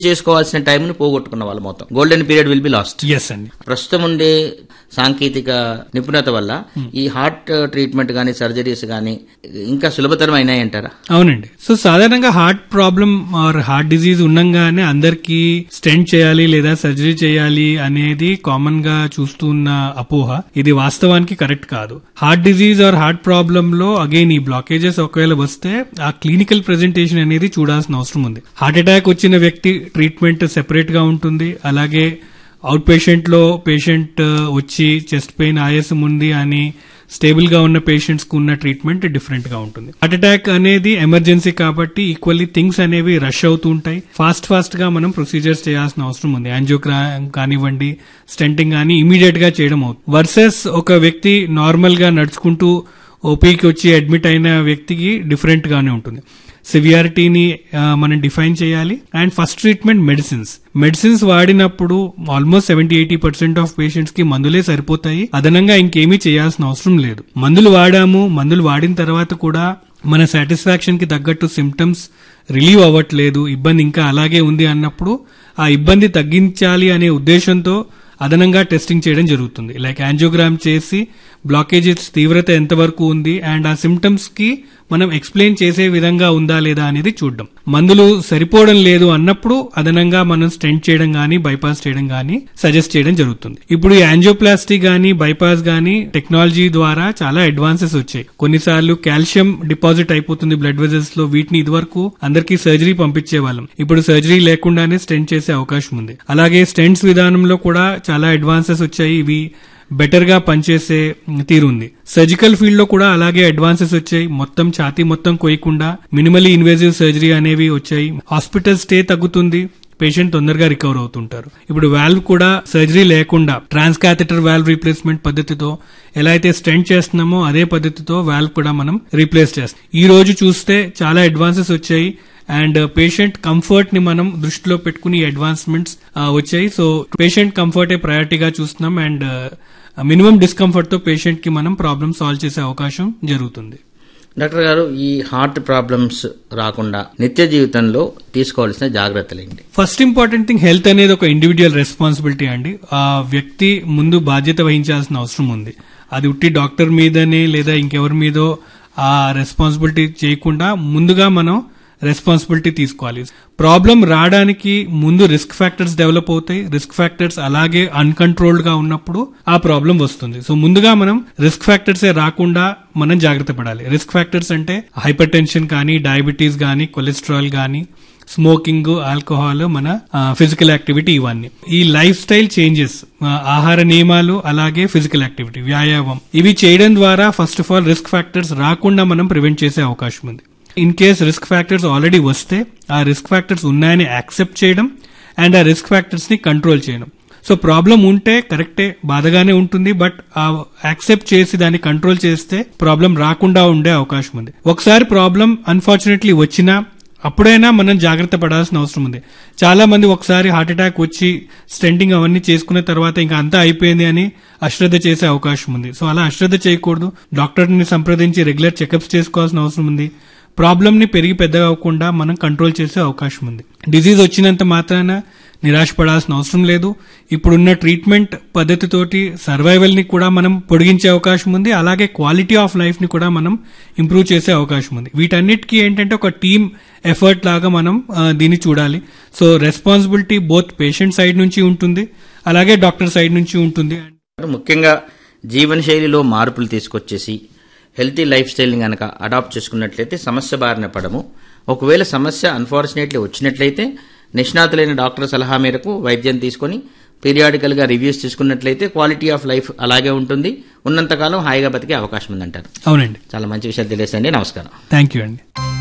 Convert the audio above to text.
చేసుకోవాల్సిన టైంని పోగొట్టుకున్న వాళ్ళు మొత్తం golden period will be lost ఎస్ అండి ప్రస్తుతం ఉండే సాంకేతిక నిపుణత వల్ల ఈ హార్ట్ ట్రీట్మెంట్ కానీ సర్జరీస్ కానీ ఇంకా సులభతరం అయినాయి అంటారా అవునండి సో సాధారణంగా heart problem or heart disease ఉండంగానే అందరికి స్టెంట్ చేయాలి లేదా సర్జరీ చేయాలి అనేది కామన్ గా చూస్తున్న అపోహ ఇది వాస్తవానికి కరెక్ట్ కాదు heart disease or heart problem లో అగైన్ ఈ బ్లాకేజెస్ ఒకవేళ వస్తే ఆ క్లినికల్ ప్రెజెంటేషన్ అనేది చూడాల్సిన అవసరం ఉంది హార్ట్ అటాక్ వచ్చిన వ్యక్తి ట్రీట్మెంట్ సెపరేట్ గా ఉంటుంది అలాగే అవుట్ పేషెంట్ లో పేషెంట్ వచ్చి చెస్ట్ పెయిన్ ఆయాసం ఉంది అని స్టేబుల్ గా ఉన్న పేషెంట్స్ కు ఉన్న ట్రీట్మెంట్ డిఫరెంట్ గా ఉంటుంది హార్ట్ అటాక్ అనేది ఎమర్జెన్సీ కాబట్టి ఈక్వల్లీ థింగ్స్ అనేవి రష్ అవుతూ ఉంటాయి ఫాస్ట్ ఫాస్ట్ గా మనం ప్రొసీజర్స్ చేయాల్సిన అవసరం ఉంది యాంజియోగ్రామ్ కానివ్వండి స్టెంటింగ్ కానీ ఇమీడియట్ గా చేయడం అవుతుంది వర్సెస్ ఒక వ్యక్తి నార్మల్ గా నడుచుకుంటూ ఓపీకి వచ్చి అడ్మిట్ అయిన వ్యక్తికి డిఫరెంట్ గానే ఉంటుంది సివియారిటీని మనం డిఫైన్ చేయాలి and first treatment medicines medicines వాడినప్పుడు almost seventy eighty percent of patients కి మందులే సరిపోతాయి అదనంగా ఇంకేమీ చేయాల్సిన అవసరం లేదు మందులు వాడాము మందులు వాడిన తర్వాత కూడా మన సాటిస్ఫాక్షన్ కి తగ్గట్టు సిమ్టమ్స్ రిలీవ్ అవ్వట్లేదు ఇబ్బంది ఇంకా అలాగే ఉంది అన్నప్పుడు ఆ ఇబ్బంది తగ్గించాలి అనే ఉద్దేశంతో అదనంగా టెస్టింగ్ చేయడం జరుగుతుంది లైక్ యాంజియోగ్రామ్ చేసి బ్లాకేజెస్ తీవ్రత ఎంతవరకు ఉంది అండ్ ఆ సిమ్టమ్స్ కి మనం ఎక్స్ప్లెయిన్ చేసే విధంగా ఉందా లేదా అనేది చూడడం మందులు సరిపోవడం లేదు అన్నప్పుడు అదనంగా మనం స్టెంట్ చేయడం గానీ బైపాస్ చేయడం గానీ సజెస్ట్ చేయడం జరుగుతుంది ఇప్పుడు ఈ యాంజియోప్లాస్టీ గానీ బైపాస్ గానీ టెక్నాలజీ ద్వారా చాలా అడ్వాన్సెస్ వచ్చాయి కొన్నిసార్లు కాల్షియం డిపాజిట్ అయిపోతుంది బ్లడ్ వెజల్స్ లో వీటిని ఇదివరకు అందరికీ సర్జరీ పంపించే వాళ్ళం ఇప్పుడు సర్జరీ లేకుండానే స్టెంట్ చేసే అవకాశం ఉంది అలాగే స్టెంట్స్ విధానంలో కూడా చాలా అడ్వాన్సెస్ వచ్చాయి ఇవి బెటర్ గా పనిచేసే తీరుంది సర్జికల్ ఫీల్డ్ లో కూడా అలాగే అడ్వాన్సెస్ వచ్చాయి మొత్తం ఛాతీ మొత్తం కోయకుండా మినిమలీ ఇన్వేజివ్ సర్జరీ అనేవి వచ్చాయి హాస్పిటల్ స్టే తగ్గుతుంది పేషెంట్ తొందరగా రికవర్ అవుతుంటారు ఇప్పుడు వాల్వ్ కూడా సర్జరీ లేకుండా ట్రాన్స్ క్యాథెటర్ వాల్వ్ రీప్లేస్మెంట్ పద్ధతితో ఎలా అయితే స్టెంట్ చేస్తున్నామో అదే పద్ధతితో వాల్వ్ కూడా మనం రీప్లేస్ చేస్తాం ఈ రోజు చూస్తే చాలా అడ్వాన్సెస్ వచ్చాయి అండ్ పేషెంట్ కంఫర్ట్ ని మనం దృష్టిలో పెట్టుకుని అడ్వాన్స్మెంట్స్ వచ్చాయి సో పేషెంట్ కంఫర్టే ప్రయారిటీగా చూస్తున్నాం అండ్ మినిమం డిస్కంఫర్ట్ తో పేషెంట్ కి మనం ప్రాబ్లమ్ సాల్వ్ చేసే అవకాశం జరుగుతుంది డాక్టర్ గారు ఈ హార్ట్ ప్రాబ్లమ్స్ రాకుండా నిత్య జీవితంలో తీసుకోవాల్సిన జాగ్రత్తలు ఏంటి ఫస్ట్ ఇంపార్టెంట్ థింగ్ హెల్త్ అనేది ఒక ఇండివిజువల్ రెస్పాన్సిబిలిటీ అండి ఆ వ్యక్తి ముందు బాధ్యత వహించాల్సిన అవసరం ఉంది అది ఉట్టి డాక్టర్ మీదనే లేదా ఇంకెవరి మీదో ఆ రెస్పాన్సిబిలిటీ చేయకుండా ముందుగా మనం రెస్పాన్సిబిలిటీ తీసుకోవాలి ప్రాబ్లం రావడానికి ముందు రిస్క్ ఫ్యాక్టర్స్ డెవలప్ అవుతాయి రిస్క్ ఫ్యాక్టర్స్ అలాగే అన్కంట్రోల్డ్ గా ఉన్నప్పుడు ఆ ప్రాబ్లం వస్తుంది సో ముందుగా మనం రిస్క్ ఫ్యాక్టర్స్ రాకుండా మనం జాగ్రత్త పడాలి రిస్క్ ఫ్యాక్టర్స్ అంటే హైపర్ టెన్షన్ కానీ డయాబెటీస్ కానీ కొలెస్ట్రాల్ కానీ స్మోకింగ్ ఆల్కహాల్ మన ఫిజికల్ యాక్టివిటీ ఇవన్నీ ఈ లైఫ్ స్టైల్ చేంజెస్ ఆహార నియమాలు అలాగే ఫిజికల్ యాక్టివిటీ వ్యాయామం ఇవి చేయడం ద్వారా first of all risk factors రాకుండా మనం ప్రివెంట్ చేసే అవకాశం ఉంది in case risk factors already వస్తే ఆ రిస్క్ ఫ్యాక్టర్స్ ఉన్నాయని యాక్సెప్ట్ చేయడం అండ్ ఆ రిస్క్ ఫ్యాక్టర్స్ ని కంట్రోల్ చేయడం సో ప్రాబ్లం ఉంటే కరెక్టే బాధగానే ఉంటుంది బట్ ఆ యాక్సెప్ట్ చేసి దాన్ని కంట్రోల్ చేస్తే ప్రాబ్లం రాకుండా ఉండే అవకాశం ఉంది ఒకసారి ప్రాబ్లం అన్ఫార్చునేట్లీ వచ్చినా అప్పుడైనా మనం జాగ్రత్త పడాల్సిన అవసరం ఉంది చాలా మంది ఒకసారి హార్ట్ అటాక్ వచ్చి స్టెంటింగ్ అవన్నీ చేసుకున్న తర్వాత ఇంకా అంతా అయిపోయింది అని అశ్రద్ధ చేసే అవకాశం ఉంది సో అలా అశ్రద్ధ చేయకూడదు డాక్టర్ని సంప్రదించి రెగ్యులర్ చెకప్స్ చేసుకోవాల్సిన అవసరం ఉంది ప్రాబ్లమ్ ని పెరిగి పెద్దగా అవ్వకుండా మనం కంట్రోల్ చేసే అవకాశం ఉంది డిజీజ్ వచ్చినంత మాత్రాన నిరాశపడాల్సిన అవసరం లేదు ఇప్పుడున్న ట్రీట్మెంట్ పద్ధతితోటి సర్వైవల్ ని కూడా మనం పొడిగించే అవకాశం ఉంది అలాగే క్వాలిటీ ఆఫ్ లైఫ్ ని కూడా మనం ఇంప్రూవ్ చేసే అవకాశం ఉంది వీటన్నిటికీ ఏంటంటే ఒక టీమ్ ఎఫర్ట్ లాగా మనం దీన్ని చూడాలి so responsibility both patient side నుంచి ఉంటుంది అలాగే డాక్టర్ సైడ్ నుంచి ఉంటుంది ముఖ్యంగా జీవనశైలిలో మార్పులు తీసుకొచ్చేసి హెల్తీ లైఫ్ స్టైల్ని కనుక అడాప్ట్ చేసుకున్నట్లయితే సమస్య బారిన పడము ఒకవేళ సమస్య అన్ఫార్చునేట్లీ వచ్చినట్లయితే నిష్ణాతులైన డాక్టర్ సలహా మేరకు వైద్యం తీసుకొని పీరియాడికల్ గా రివ్యూస్ తీసుకున్నట్లయితే క్వాలిటీ ఆఫ్ లైఫ్ అలాగే ఉంటుంది ఉన్నంతకాలం హాయిగా బతికే అవకాశం ఉందంటారు అవునండి చాలా మంచి విషయాలు తెలియసండి నమస్కారం థ్యాంక్ యూ అండి